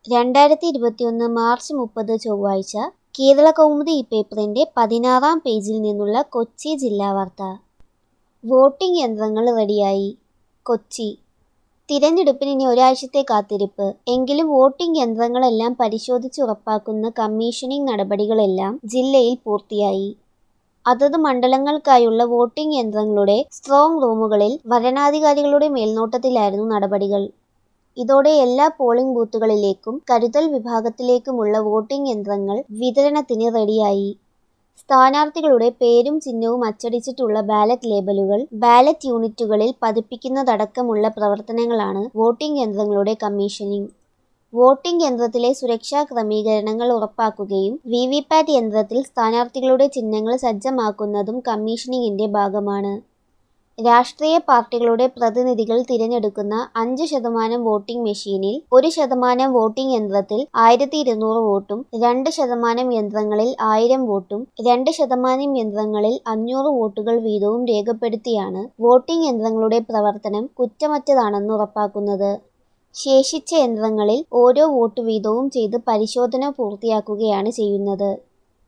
രണ്ടായിരത്തി ഇരുപത്തിയൊന്ന് മാർച്ച് മുപ്പത് ചൊവ്വാഴ്ച കേരളകൗമുദി ഈ പേപ്പറിന്റെ പതിനാറാം പേജിൽ നിന്നുള്ള കൊച്ചി ജില്ലാ വാർത്ത വോട്ടിംഗ് യന്ത്രങ്ങൾ റെഡിയായി കൊച്ചി തിരഞ്ഞെടുപ്പിന് ഇനി ഒരാഴ്ചത്തെ കാത്തിരിപ്പ് എങ്കിലും വോട്ടിംഗ് യന്ത്രങ്ങളെല്ലാം പരിശോധിച്ചുറപ്പാക്കുന്ന കമ്മീഷനിംഗ് നടപടികളെല്ലാം ജില്ലയിൽ പൂർത്തിയായി അതത് മണ്ഡലങ്ങൾക്കായുള്ള വോട്ടിംഗ് യന്ത്രങ്ങളുടെ സ്ട്രോങ് റൂമുകളിൽ വരണാധികാരികളുടെ മേൽനോട്ടത്തിലായിരുന്നു നടപടികൾ ഇതോടെ എല്ലാ പോളിംഗ് ബൂത്തുകളിലേക്കും കരുതൽ വിഭാഗത്തിലേക്കുമുള്ള വോട്ടിംഗ് യന്ത്രങ്ങൾ വിതരണത്തിന് റെഡിയായി സ്ഥാനാർത്ഥികളുടെ പേരും ചിഹ്നവും അച്ചടിച്ചിട്ടുള്ള ബാലറ്റ് ലേബലുകൾ ബാലറ്റ് യൂണിറ്റുകളിൽ പതിപ്പിക്കുന്നതടക്കമുള്ള പ്രവർത്തനങ്ങളാണ് വോട്ടിംഗ് യന്ത്രങ്ങളുടെ കമ്മീഷനിംഗ് വോട്ടിംഗ് യന്ത്രത്തിലെ സുരക്ഷാ ക്രമീകരണങ്ങൾ ഉറപ്പാക്കുകയും വി വി പാറ്റ് യന്ത്രത്തിൽ സ്ഥാനാർത്ഥികളുടെ ചിഹ്നങ്ങൾ സജ്ജമാക്കുന്നതും കമ്മീഷനിങ്ങിന്റെ ഭാഗമാണ് രാഷ്ട്രീയ പാർട്ടികളുടെ പ്രതിനിധികൾ തിരഞ്ഞെടുക്കുന്ന അഞ്ച് ശതമാനം വോട്ടിംഗ് മെഷീനിൽ ഒരു ശതമാനം വോട്ടിംഗ് യന്ത്രത്തിൽ ആയിരത്തി ഇരുന്നൂറ് വോട്ടും രണ്ട് ശതമാനം യന്ത്രങ്ങളിൽ ആയിരം വോട്ടും രണ്ട് ശതമാനം യന്ത്രങ്ങളിൽ അഞ്ഞൂറ് വോട്ടുകൾ വീതവും രേഖപ്പെടുത്തിയാണ് വോട്ടിംഗ് യന്ത്രങ്ങളുടെ പ്രവർത്തനം കുറ്റമറ്റതാണെന്ന് ഉറപ്പാക്കുന്നത് ശേഷിച്ച യന്ത്രങ്ങളിൽ ഓരോ വോട്ട് വീതവും ചെയ്ത് പരിശോധന പൂർത്തിയാക്കുകയാണ് ചെയ്യുന്നത്